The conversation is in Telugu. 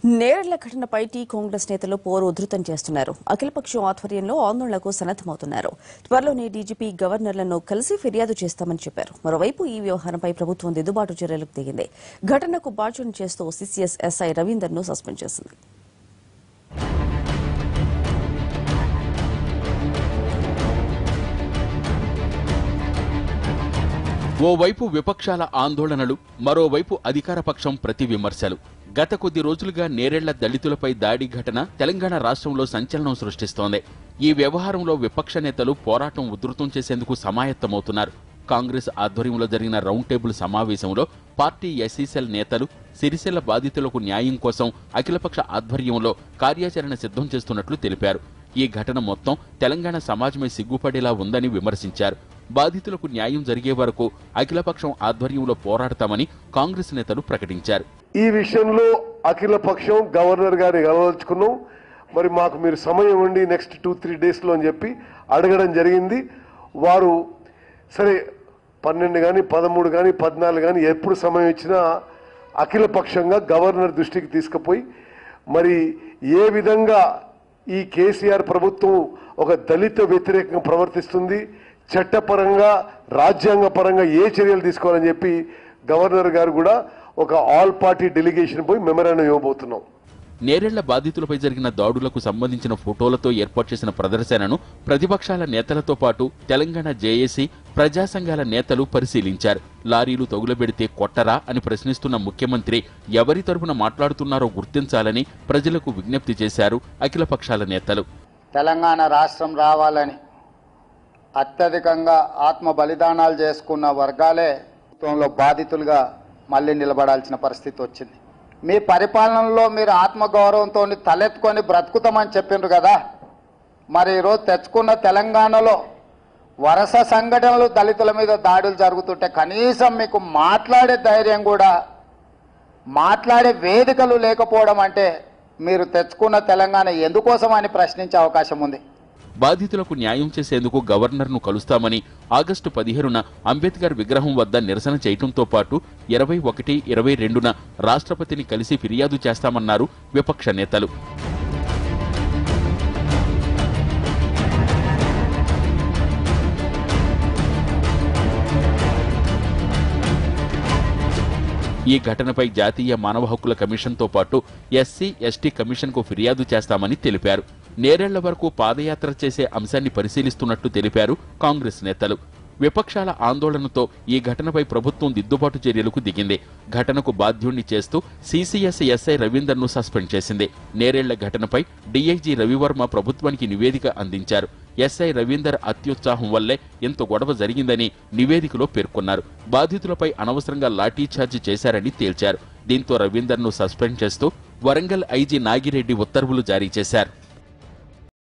నేరెళ్ల ఘటనపై టీ కాంగ్రెస్ నేతలు పోరు ఉధృతం చేస్తున్నారు అఖిలపక్షం ఆధ్వర్యంలో ఆందోళనకు సన్నద్దమవుతున్నారు త్వరలోనే డీజీపీ గవర్నర్లను కలిసి ఫిర్యాదు చేస్తామని చెప్పారు మరోవైపు ఈ వ్యవహారంపై ప్రభుత్వం దిద్దుబాటు చర్యలకు దిగింది ఘటనకు బాధ్యుని చేస్తూ సీసీఎస్ ఎస్ఐ రవీందర్ను సస్పెండ్ చేసింది ఓవైపు విపక్షాల ఆందోళనలు మరోవైపు అధికార పక్షం ప్రతి విమర్శలు గత కొద్ది రోజులుగా నేరేళ్ల దళితులపై దాడి ఘటన తెలంగాణ రాష్ట్రంలో సంచలనం సృష్టిస్తోంది ఈ వ్యవహారంలో విపక్ష నేతలు పోరాటం ఉధృతం చేసేందుకు సమాయత్తమవుతున్నారు కాంగ్రెస్ ఆధ్వర్యంలో జరిగిన రౌండ్ టేబుల్ సమావేశంలో పార్టీ ఎస్సీసెల్ నేతలు సిరిసిల్ల బాధితులకు న్యాయం కోసం అఖిలపక్ష ఆధ్వర్యంలో కార్యాచరణ సిద్ధం చేస్తున్నట్లు తెలిపారు ఈ ఘటన మొత్తం తెలంగాణ సమాజమే సిగ్గుపడేలా ఉందని విమర్శించారు బాధితులకు న్యాయం జరిగే వరకు అఖిలపక్షం ఆధ్వర్యంలో పోరాడతామని కాంగ్రెస్ నేతలు ప్రకటించారు ఈ విషయంలో అఖిల పక్షం గవర్నర్ గారిని కలవలుచుకున్నాం మరి మాకు మీరు సమయం ఇవ్వండి నెక్స్ట్ టూ త్రీ డేస్లో అని చెప్పి అడగడం జరిగింది వారు సరే పన్నెండు కానీ పదమూడు కానీ పద్నాలుగు కానీ ఎప్పుడు సమయం ఇచ్చినా అఖిల పక్షంగా గవర్నర్ దృష్టికి తీసుకుపోయి మరి ఏ విధంగా ఈ కేసీఆర్ ప్రభుత్వం ఒక దళిత వ్యతిరేకంగా ప్రవర్తిస్తుంది చట్టపరంగా రాజ్యాంగ పరంగా ఏ చర్యలు తీసుకోవాలని చెప్పి గవర్నర్ గారు కూడా ఒక ఆల్ పార్టీ డెలిగేషన్ పోయి మెమరాండం ఇవ్వబోతున్నాం నేరేళ్ల బాధితులపై జరిగిన దాడులకు సంబంధించిన ఫోటోలతో ఏర్పాటు చేసిన ప్రదర్శనను ప్రతిపక్షాల నేతలతో పాటు తెలంగాణ జేఏసీ ప్రజా సంఘాల నేతలు పరిశీలించారు లారీలు తగులబెడితే కొట్టరా అని ప్రశ్నిస్తున్న ముఖ్యమంత్రి ఎవరి తరపున మాట్లాడుతున్నారో గుర్తించాలని ప్రజలకు విజ్ఞప్తి చేశారు అఖిలపక్షాల నేతలు తెలంగాణ రాష్ట్రం రావాలని అత్యధికంగా ఆత్మ బలిదానాలు చేసుకున్న వర్గాలే ప్రభుత్వంలో బాధితులుగా మళ్ళీ నిలబడాల్సిన పరిస్థితి వచ్చింది మీ పరిపాలనలో మీరు ఆత్మగౌరవంతో తలెత్తుకొని బ్రతుకుతామని చెప్పిండ్రు కదా మరి ఈరోజు తెచ్చుకున్న తెలంగాణలో వరుస సంఘటనలు దళితుల మీద దాడులు జరుగుతుంటే కనీసం మీకు మాట్లాడే ధైర్యం కూడా మాట్లాడే వేదికలు లేకపోవడం అంటే మీరు తెచ్చుకున్న తెలంగాణ ఎందుకోసం అని ప్రశ్నించే అవకాశం ఉంది బాధితులకు న్యాయం చేసేందుకు గవర్నర్ను కలుస్తామని ఆగస్టు పదిహేనున అంబేద్కర్ విగ్రహం వద్ద నిరసన చేయటంతో పాటు ఇరవై ఒకటి ఇరవై రెండున రాష్ట్రపతిని కలిసి ఫిర్యాదు చేస్తామన్నారు విపక్ష నేతలు ఈ ఘటనపై జాతీయ మానవ హక్కుల కమిషన్తో పాటు ఎస్సీ ఎస్టీ కమిషన్కు ఫిర్యాదు చేస్తామని తెలిపారు నేరేళ్ల వరకు పాదయాత్ర చేసే అంశాన్ని పరిశీలిస్తున్నట్టు తెలిపారు కాంగ్రెస్ నేతలు విపక్షాల ఆందోళనతో ఈ ఘటనపై ప్రభుత్వం దిద్దుబాటు చర్యలకు దిగింది ఘటనకు బాధ్యుణ్ణి చేస్తూ సీసీఎస్ ఎస్ఐ రవీందర్ను సస్పెండ్ చేసింది నేరేళ్ల ఘటనపై డీఐజీ రవివర్మ ప్రభుత్వానికి నివేదిక అందించారు ఎస్ఐ రవీందర్ అత్యుత్సాహం వల్లే ఇంత గొడవ జరిగిందని నివేదికలో పేర్కొన్నారు బాధితులపై అనవసరంగా లాఠీఛార్జి చేశారని తేల్చారు దీంతో రవీందర్ను సస్పెండ్ చేస్తూ వరంగల్ ఐజీ నాగిరెడ్డి ఉత్తర్వులు జారీ చేశారు